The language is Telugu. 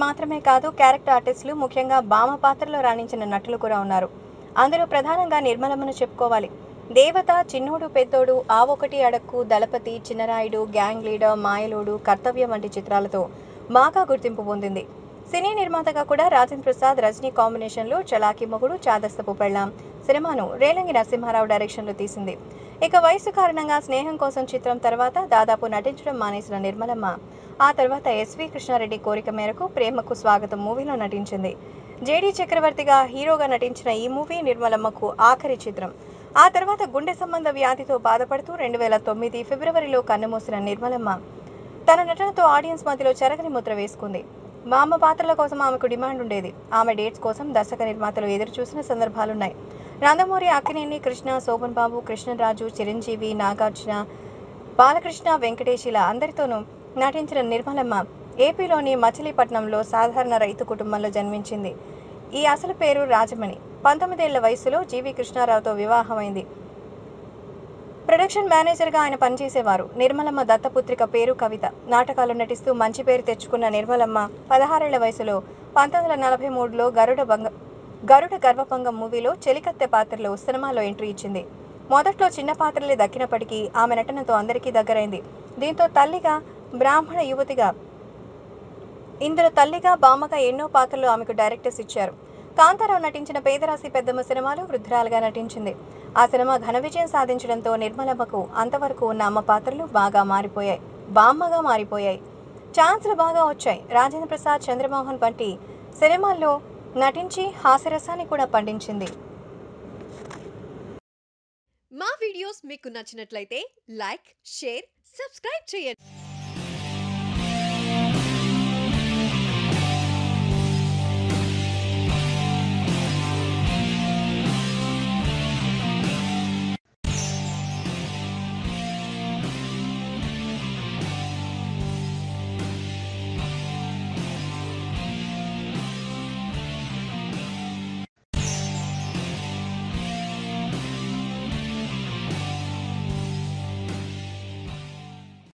మాత్రమే కాదు క్యారెక్టర్ ఆర్టిస్టులు ముఖ్యంగా భామ పాత్రలో రాణించిన నటులు కూడా ఉన్నారు అందులో ప్రధానంగా నిర్మలమ్మను చెప్పుకోవాలి దేవత చిన్నోడు పెద్దోడు ఆ ఒకటి అడక్కు దళపతి చిన్నరాయుడు గ్యాంగ్ లీడర్ మాయలోడు కర్తవ్యం వంటి చిత్రాలతో బాగా గుర్తింపు పొందింది సినీ నిర్మాతగా కూడా రాజేంద్ర ప్రసాద్ రజనీ కాంబినేషన్లో చలాకి మొగుడు చాదస్తపు పెళ్ళాం సినిమాను రేలంగి నరసింహారావు డైరెక్షన్లో తీసింది ఇక వయసు కారణంగా స్నేహం కోసం చిత్రం తర్వాత దాదాపు నటించడం మానేసిన నిర్మలమ్మ ఆ తర్వాత ఎస్వి కృష్ణారెడ్డి కోరిక మేరకు ప్రేమకు స్వాగతం మూవీలో నటించింది జేడీ చక్రవర్తిగా హీరోగా నటించిన ఈ మూవీ నిర్మలమ్మకు ఆఖరి చిత్రం ఆ తర్వాత గుండె సంబంధ వ్యాధితో బాధపడుతూ రెండు వేల తొమ్మిది ఫిబ్రవరిలో కన్నుమూసిన నిర్మలమ్మ తన నటనతో ఆడియన్స్ మధ్యలో చెరగని ముద్ర వేసుకుంది మా అమ్మ పాత్రల కోసం ఆమెకు డిమాండ్ ఉండేది ఆమె డేట్స్ కోసం దర్శక నిర్మాతలు ఎదురు చూసిన సందర్భాలున్నాయి నందమూరి అక్కినేని కృష్ణ శోభన్ బాబు కృష్ణరాజు చిరంజీవి నాగార్జున బాలకృష్ణ వెంకటేష్ ఇలా అందరితోనూ నటించిన నిర్మలమ్మ ఏపీలోని మచిలీపట్నంలో సాధారణ రైతు కుటుంబంలో జన్మించింది ఈ అసలు పేరు రాజమణి పంతొమ్మిదేళ్ల వయసులో జీవి కృష్ణారావుతో వివాహమైంది ప్రొడక్షన్ మేనేజర్గా ఆయన పనిచేసేవారు నిర్మలమ్మ దత్తపుత్రిక పేరు కవిత నాటకాలు నటిస్తూ మంచి పేరు తెచ్చుకున్న నిర్మలమ్మ పదహారేళ్ల వయసులో పంతొమ్మిది వందల నలభై మూడులో గరుడ భంగ గరుడ గర్వభంగం మూవీలో చెలికత్తె పాత్రలో సినిమాలో ఎంట్రీ ఇచ్చింది మొదట్లో చిన్న పాత్రలే దక్కినప్పటికీ ఆమె నటనతో అందరికీ దగ్గరైంది దీంతో తల్లిగా బ్రాహ్మణ యువతిగా ఇందులో తల్లిగా బామ్మగా ఎన్నో పాత్రలు ఆమెకు డైరెక్టర్స్ ఇచ్చారు కాంతారావు నటించిన పేదరాశి పెద్దమ్మ సినిమాలో వృద్ధురాలుగా నటించింది ఆ సినిమా ఘన విజయం సాధించడంతో నిర్మలమ్మకు అంతవరకు ఉన్న అమ్మ పాత్రలు బాగా మారిపోయాయి బామ్మగా మారిపోయాయి ఛాన్సులు బాగా వచ్చాయి రాజేంద్ర ప్రసాద్ చంద్రమోహన్ వంటి సినిమాల్లో నటించి హాస్యరసాన్ని కూడా పండించింది మా వీడియోస్ మీకు నచ్చినట్లయితే లైక్ షేర్ సబ్స్క్రైబ్ చేయండి